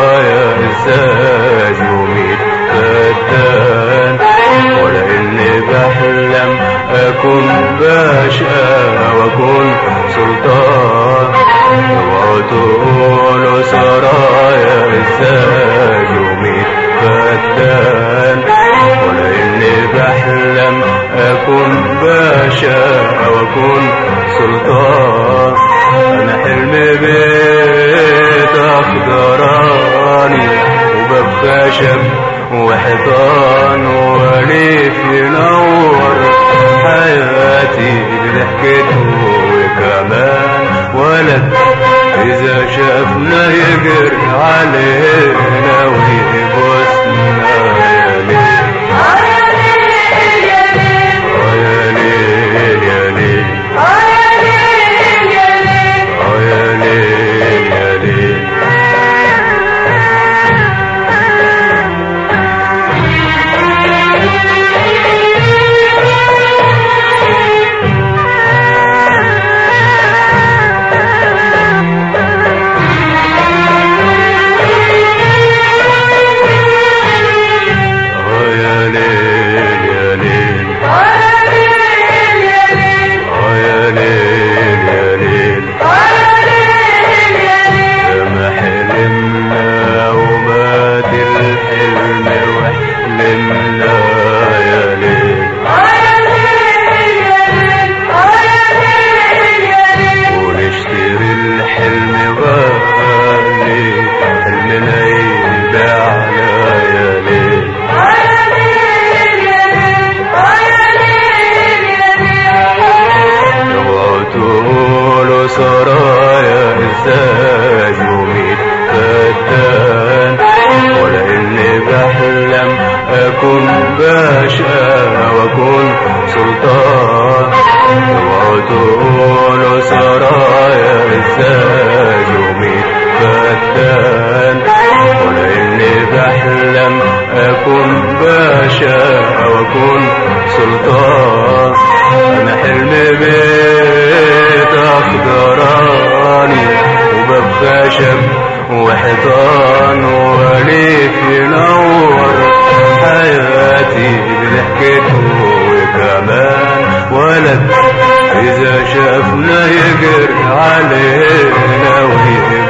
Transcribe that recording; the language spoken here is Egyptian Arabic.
سرايا الزاج وميت فتان ولا اني بحلم اكون باشا واكون سلطان اوعوا تقولوا سرايا الزاج وميت فتان ولا اني بحلم اكون باشا واكون سلطان انا حلمي بيت اخضراني وباب خشب وحيطان وليف ينور حياتي بضحكته وكمان ولد اذا شافنا يجري علينا ويبوسنا يا ليل آه يا ليل يا ليل آه يا ليل يا ليل آه يا ليل يا ليل آه يا ليل يا ليل ما حلمنا ومات الحلم وحلمنا يا ليل ونشتري الحلم غالي حلمنا يبيعنا يا ليل اوعوا تقولوا سرايا الزاج وميت فتان ولا اني بحلم اكون باشا واكون سلطان اوعوا تقولوا سرايا الزاج وميت فتان ولا اني بحلم اكون باشا واكون سلطان انا حلمي بيت اخضراني وباب خشب وحيطان وليف ينور حياتي بضحكته وكمان ولد اذا شافنا يجري علينا ويبقى